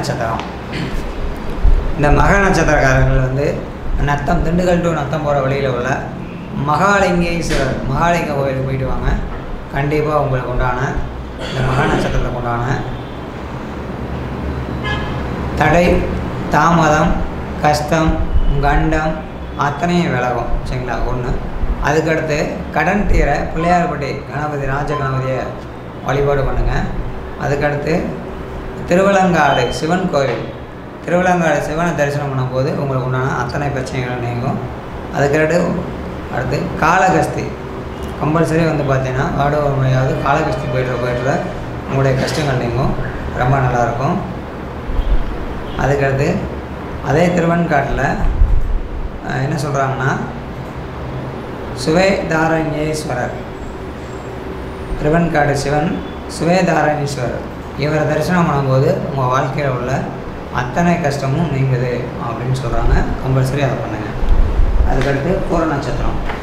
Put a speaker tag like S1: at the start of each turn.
S1: நட்சத்திரம் இந்த மக நட்சத்திரக்காரர்கள் வந்து நத்தம் திண்டுக்கல் டு நத்தம் போகிற வழியில் உள்ள மகாலிங்கேஸ்வரர் மகாலிங்க கோயிலுக்கு போயிட்டு வாங்க கண்டிப்பாக உங்களுக்கு உண்டான இந்த மகா நட்சத்திரத்துக்கு உண்டான தடை தாமதம் கஷ்டம் கண்டம் அத்தனையும் விலகும் சரிங்களா ஒன்று அதுக்கடுத்து கடன் தீர பிள்ளையார்பட்டி கணபதி ராஜ கணபதியை வழிபாடு பண்ணுங்கள் அதுக்கடுத்து திருவிலங்காடு சிவன் கோவில் திருவிலங்காடு சிவனை தரிசனம் பண்ணும்போது உங்களுக்கு உண்டான அத்தனை பிரச்சனைகளும் நீங்கும் அதுக்கடுத்து அடுத்து காளகஸ்தி கம்பல்சரி வந்து பார்த்தீங்கன்னா வாட ஒரு முறையாவது காளகஸ்தி போய்ட்டு போய்ட்டு உங்களுடைய கஷ்டங்கள் நீங்கும் ரொம்ப நல்லாயிருக்கும் அதுக்கடுத்து அதே திருவன்காட்டில் அஹ், என்ன சொல்கிறாங்கன்னா சுவேதாரண்யேஸ்வரர் திருவன்காடு சிவன் சுவேதாரண்யேஸ்வரர் இவரை தரிசனம் பண்ணும்போது உங்கள் வாழ்க்கையில் உள்ள அத்தனை கஷ்டமும் நீங்குது அப்படின்னு சொல்கிறாங்க கம்பல்சரி அதை பண்ணுங்கள் அதுக்கடுத்து பூர நட்சத்திரம்